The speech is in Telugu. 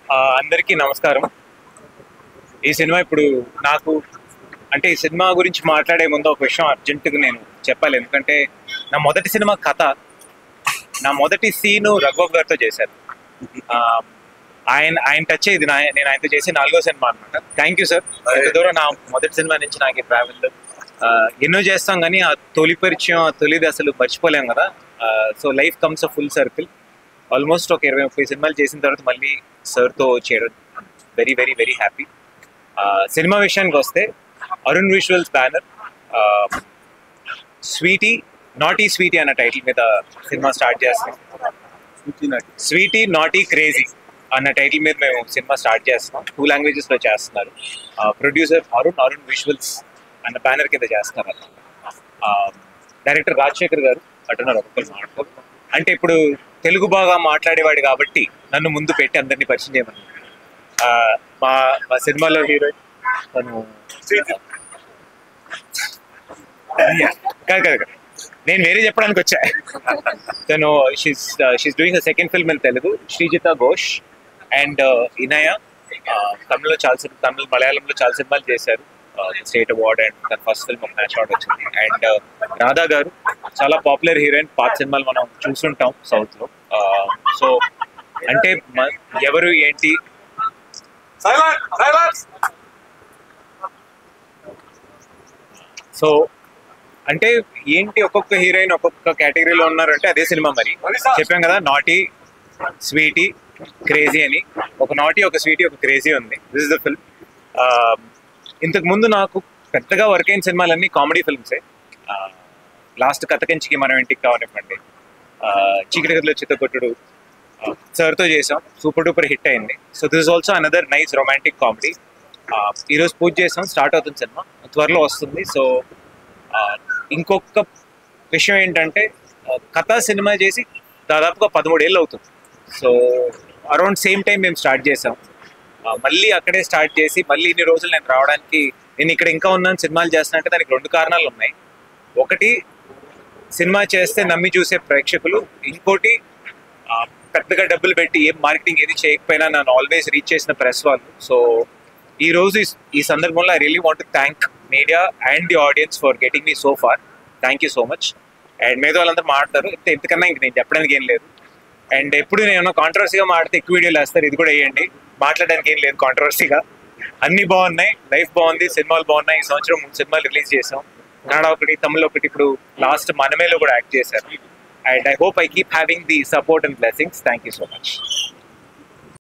ఆ, అందరికీ నమస్కారం ఈ సినిమా ఇప్పుడు నాకు అంటే ఈ సినిమా గురించి మాట్లాడే ముందు ఒక విషయం అర్జెంటుగా నేను చెప్పాలి ఎందుకంటే నా మొదటి సినిమా కథ నా మొదటి సీను రఘుబాబు గారితో చేశాను ఆ, ఆయన ఆయన టచ్ ఇది నా నేను ఆయనతో చేసి నాలుగో సినిమా అనమాట థ్యాంక్ యూ సార్ ఇంత దూరం నా మొదటి సినిమా నుంచి నాకు ట్రావెల్ ఎన్నో చేస్తాం కానీ ఆ తొలి పరిచయం ఆ తొలిది అసలు మర్చిపోలేం కదా so life comes a full circle almost ఒక ఇరవై ముప్పై సినిమాలు చేసిన తర్వాత మళ్ళీ సార్తో చేయడం very very very happy cinema విషయానికి వస్తే Arun Visuals banner Sweety Naughty Sweety అన్న టైటిల్ మీద సినిమా స్టార్ట్ చేస్తాం స్వీటీ నాటీ క్రేజీ అన్న టైటిల్ మీద మేము సినిమా స్టార్ట్ చేస్తున్నాం టూ లాంగ్వేజెస్ లో చేస్తున్నారు ప్రొడ్యూసర్ అరుణ్ అరుణ్ విజువల్స్ అన్న బ్యానర్ కింద చేస్తున్నారు డైరెక్టర్ రాజశేఖర్ గారు అటున్నారు ఒక్కొక్కరు మాట్లాడు అంటే ఇప్పుడు తెలుగు బాగా మాట్లాడేవాడు కాబట్టి నన్ను ముందు పెట్టి అందరినీ పరిచయం చేయమని ఆ, మా మా సినిమాలో హీరోయిన్ తను కాదు కాదు కాదు. నేను వేరే చెప్పడానికి వచ్చా తను she's she's doing a second film in Telugu Srijita Ghosh and Inaya తమిళ్లో చాలా సినిమా తమిళ మలయాళంలో చాలా సినిమాలు చేశారు స్టేట్ అవార్డ్ అండ్ తన ఫస్ట్ ఫిల్మ్ ఒక మ్యాచ్ అవార్డ్ వచ్చింది అండ్ రాధా గారు చాలా పాపులర్ హీరోయిన్ పాత సినిమాలు మనం చూసుంటాం సౌత్ లో సో అంటే మ- ఎవరు ఏంటి సో అంటే ఏంటి ఒక్కొక్క హీరోయిన్ ఒక్కొక్క కేటగిరీలో ఉన్నారంటే అదే సినిమా మరి చెప్పాం కదా నాటీ స్వీటీ క్రేజీ అని ఒక నాటీ ఒక స్వీటీ ఒక క్రేజీ ఉంది దిస్ ఇస్ ద ఫిల్మ్ ఇంతకు ముందు నాకు పెద్దగా వర్క్ అయిన సినిమాలన్నీ కామెడీ ఫిల్మ్సే లాస్ట్ కథకంచికి మనం ఇంటికి కావనివ్వండి ఆ, చీకటి గదిలో చిత్తకొట్టుడు సార్తో చేసాం సూపర్ డూపర్ హిట్ అయింది so this is also another nice romantic comedy ఈరోజు పూజ చేసాం స్టార్ట్ అవుతుంది సినిమా త్వరలో వస్తుంది సో ఇంకొక విషయం ఏంటంటే ఆ, కథ సినిమా చేసి దాదాపుగా పదమూడేళ్ళు అవుతుంది సో అరౌండ్ సేమ్ టైం మేము స్టార్ట్ చేసాం ఆ, మళ్ళీ అక్కడే స్టార్ట్ చేసి మళ్ళీ ఇన్ని రోజులు నేను రావడానికి నేను ఇక్కడ ఇంకా ఉన్నాను సినిమాలు చేస్తున్నా అంటే దానికి రెండు కారణాలు ఉన్నాయి ఒకటి సినిమా చేస్తే నమ్మి చూసే ప్రేక్షకులు ఇంకోటి ఆ, పెద్దగా డబ్బులు పెట్టి ఏం మార్కెటింగ్ ఏది చేయకపోయినా నన్ను ఆల్వేస్ రీచ్ చేసిన ప్రెస్ వాళ్ళు సో ఈ రోజు ఈ- ఈ సందర్భంలో I really want thank media and the audience for getting me so far thank you so much and మీద వాళ్ళందరూ మాట్లాడతారు ఇంత- ఇంతకన్నా ఇంక నేను చెప్పడానికి ఏం లేదు అండ్ ఎప్పుడు నేను కాంట్రవర్సీగా మాడితే ఎక్కువ వీడియోలు వేస్తారు ఇది కూడా వేయండి మాట్లాడడానికి ఏం లేదు కాంట్రవర్సీగా అన్ని బాగున్నాయి లైఫ్ బాగుంది సినిమాలు బాగున్నాయి ఈ సంవత్సరం మూడు సినిమాలు రిలీజ్ చేసాం కన్నడ ఒకటి తమిళ ఒకటి ఇప్పుడు లాస్ట్ మనమేలో కూడా యాక్ట్ చేశారు and I hope I keep having the support and blessings thank you so much